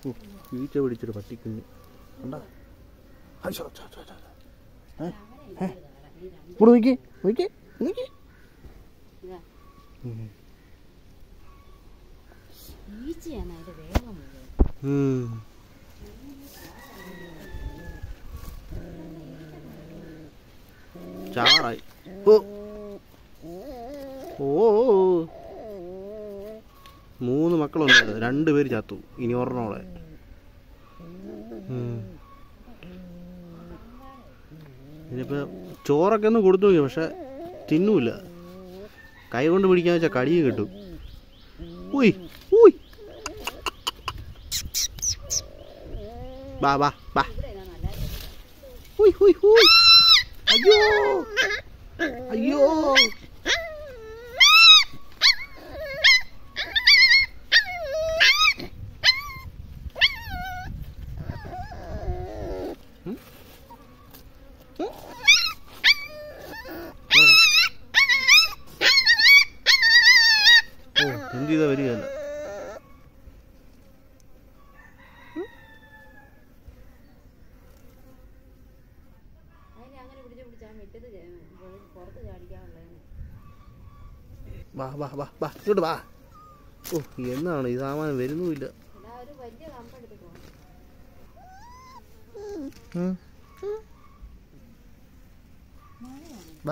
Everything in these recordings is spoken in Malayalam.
ഓ വീഴ്ച പിടിച്ചൊരു പട്ടിക്കുഞ്ഞ് കണ്ടാ അയ്യോ, ഛ, ഛ, ഛ, ഛ. ഏ? ഏ? ഇങ്ങോട്ട് നോക്കിയേ നോക്കിയേ നോക്കിയേ ഇതാ ഉം. ഈച്ചയാണ് അതിന്റെ വേഗം മുഴുവൻ ഉം. ചാറായി ഓ ഓ മൂന്ന് മക്കളുണ്ട് രണ്ട് പേര് ചത്തു ഇനി ഒരെണ്ണോടെ ഉം. ഇനിയിപ്പോ ചോറൊക്കെ ഒന്ന് കൊടുത്തു നോക്കി പക്ഷെ തിന്നൂല കൈ കൊണ്ട് പിടിക്കാൻ വെച്ചാൽ കടിയും കിട്ടും ഉയ് ഉയ് ബാ ബാ ബാ ഹുയ് ഹുയ് ഹുയ് അയ്യോ അയ്യോ ഉം? ഉം? ഓ എന്ത് ചെയ്താ വരികയല്ല അതിനെ അങ്ങനെ പിടിച്ച് പിടിച്ചാൽ മിറ്റത്ത് ചെ- പുറത്ത് ചാടിക്കാനുള്ളതാണ് വാ വാ വാ വാ ഇങ്ങോട്ട് വാ ഓ എന്നാണ് ഈ സാമാനം വരുന്നുമില്ല എടാ ഒരു വലിയ കമ്പെടുത്ത് പോകണം ഉം. വാ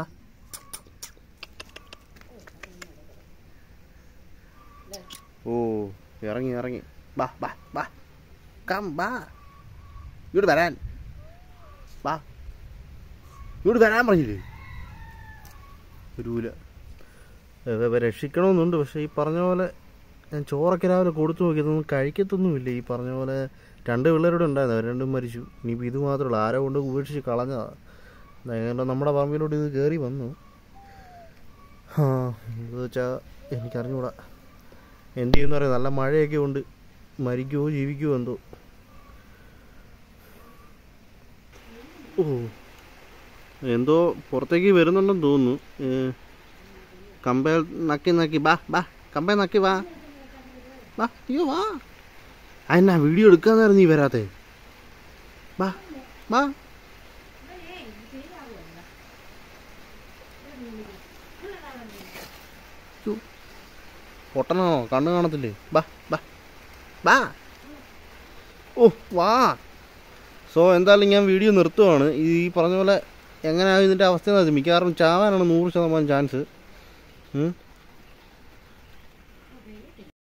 ഓ ഇറങ്ങി ഇറങ്ങി വാ വാ വാ കം വാ ഇങ്ങോട്ട് വരാൻ വാ ഇങ്ങോട്ട് വരാൻ പറഞ്ഞില്ലേ വരൂല ഇവ രക്ഷിക്കണമെന്നുണ്ട് പക്ഷേ ഈ പറഞ്ഞ പോലെ ഞാൻ ചോറൊക്കെ രാവിലെ കൊടുത്തു നോക്കിയതൊന്നും കഴിക്കത്തൊന്നുമില്ല ഈ പറഞ്ഞ പോലെ രണ്ട് പിള്ളേരോട് ഉണ്ടായിരുന്നു അവർ രണ്ടും മരിച്ചു ഇനിയിപ്പോൾ ഇത് മാത്രമേ ഉള്ളൂ ആരോ കൊണ്ട് ഉപേക്ഷിച്ച് കളഞ്ഞതാണ് അങ്ങനെ നമ്മുടെ പറമ്പിലോട്ട് ഇത് കയറി വന്നു ആ എന്ന് വെച്ചാൽ എനിക്കറിഞ്ഞൂടാ എന്ത് ചെയ്യുന്ന പറയാം നല്ല മഴയൊക്കെ ഉണ്ട് മരിക്കുമോ ജീവിക്കുമോ എന്തോ ഓ എന്തോ പുറത്തേക്ക് വരുന്നുണ്ടെന്ന് തോന്നുന്നു ഏ, കമ്പേൽ നക്കി നക്കി ബാ ബാ കമ്പേ നക്കി വാ വാ അയ്യോ വാ അതെന്നാ വീഡിയോ എടുക്കാന്നായിരുന്നു നീ വരാത്തെ വാ വാ യ്യോ. പൊട്ടനാണോ കണ്ണ് കാണത്തില്ലേ ബാ ബാ ബാ ഓ വാ സോ എന്തായാലും ഞാൻ വീഡിയോ നിർത്തുവാണ് ഈ പറഞ്ഞ പോലെ എങ്ങനെയാണ് ഇതിൻ്റെ അവസ്ഥ എന്ന് മിക്കവാറും ചാവാനാണ് നൂറ് ശതമാനം ചാൻസ് ഉം.